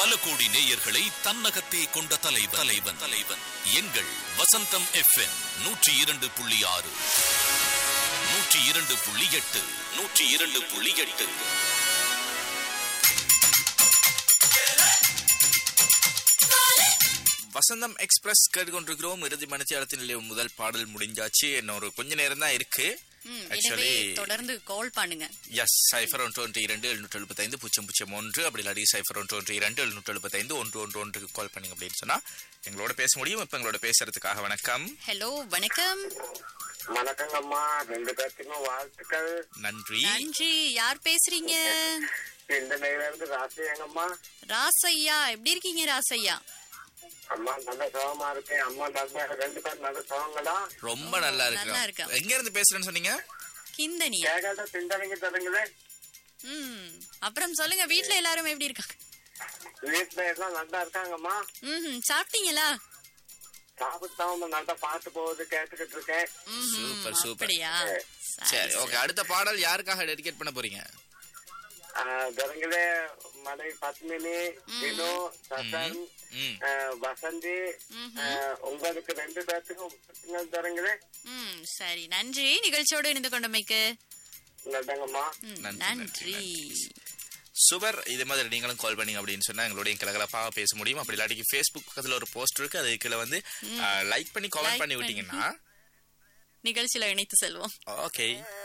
பல கோடி நேயர்களை தன்னகத்தே கொண்ட தலைவன் தலைவன் தலைவன் எங்கள் வசந்தம் எஃப்எம் நூற்றி இரண்டு புள்ளி ஆறு நூற்றி இரண்டு புள்ளி எட்டு நூற்றி இரண்டு புள்ளி எட்டு வசந்தம் எக்ஸ்பிரஸ் கேட்டுக்கொண்டிருக்கிறோம் இறுதி மணித்தியாலத்தினுடைய முதல் பாடல் முடிஞ்சாச்சு இன்னொரு கொஞ்ச நேரம் தான் இருக்கு ம், எனவே ஆக்சுவலி தொடர்ந்து கால் பண்ணுங்க எஸ் சைஃபர் ஒன்று ஒன்று இரண்டு எழுநூற்று எழுபத்தைந்து பூஜ்ஜியம் பூஜ்ஜியம் ஒன்று அப்படி இல்லாட்டி சைஃபர் ஒன்று ஒன்று இரண்டு எழுநூற்று எழுபத்தைந்து ஒன்று ஒன்று ஒன்றுக்கு கால் பண்ணீங்க அப்படின்னு சொன்னா எங்களோட பேச முடியும் இப்ப எங்களோட பேசுறதுக்காக வணக்கம் ஹலோ வணக்கம் வணக்கங்கம்மா ரெண்டு பேர்த்துக்கும் வாழ்த்துக்கள் நன்றி நன்றி யார் பேசுறீங்க இந்த நெய்ல இருந்து ராசியங்கம்மா ராசையா எப்படி இருக்கீங்க ராசையா அம்மா நல்ல சுகமா இருக்கேன் அம்மா நல்ல ரெண்டு பேரும் நல்ல சுகங்களா ரொம்ப நல்லா நல்லா இருக்கு இருக்கேன். எங்க இருந்து பேசுறேன்னு சொன்னீங்க கிந்தனியா கேட்காத திண்டனைங்க தருங்களே ம் அப்புறம் சொல்லுங்க வீட்ல எல்லாரும் எப்படி இருக்காங்க வீட்டுல எல்லாம் நல்லா இருக்காங்கம்மா ம் சாப்பிட்டீங்களா சாப்பிட்டாம நல்லா பாட்டு போகுது கேட்டுக்கிட்டு இருக்கேன் ம்ஹும், சூப்பர், சூப்பர். அப்படியா சரி ஓகே அடுத்த பாடல் யாருக்காக டெடிகேட் பண்ண போறீங்க ஜனங்களே மலை பத்மினி வினு சசன் ம் ஆஹ், வசந்தி ஆஹ், உங்களுக்கு ரெண்டு பேர்த்துக்கும் தரங்களே ம் சரி நன்றி நிகழ்ச்சியோடு இணைந்து கொண்டமைக்கு நல்லங்கம்மா ம், நன்றி, நன்றி சூப்பர் இது மாதிரி நீங்களும் கால் பண்ணீங்க அப்படின்னு சொன்னா எங்களுடைய கலகலப்பாக பேச முடியும் அப்படி இல்லாட்டி ஃபேஸ்புக் பக்கத்துல ஒரு போஸ்ட் இருக்கு அது கீழே வந்து லைக் பண்ணி Like கமெண்ட் பண்ணி விட்டீங்கன்னா நிகழ்ச்சியில இணைத்து செல்வோம் ஓகே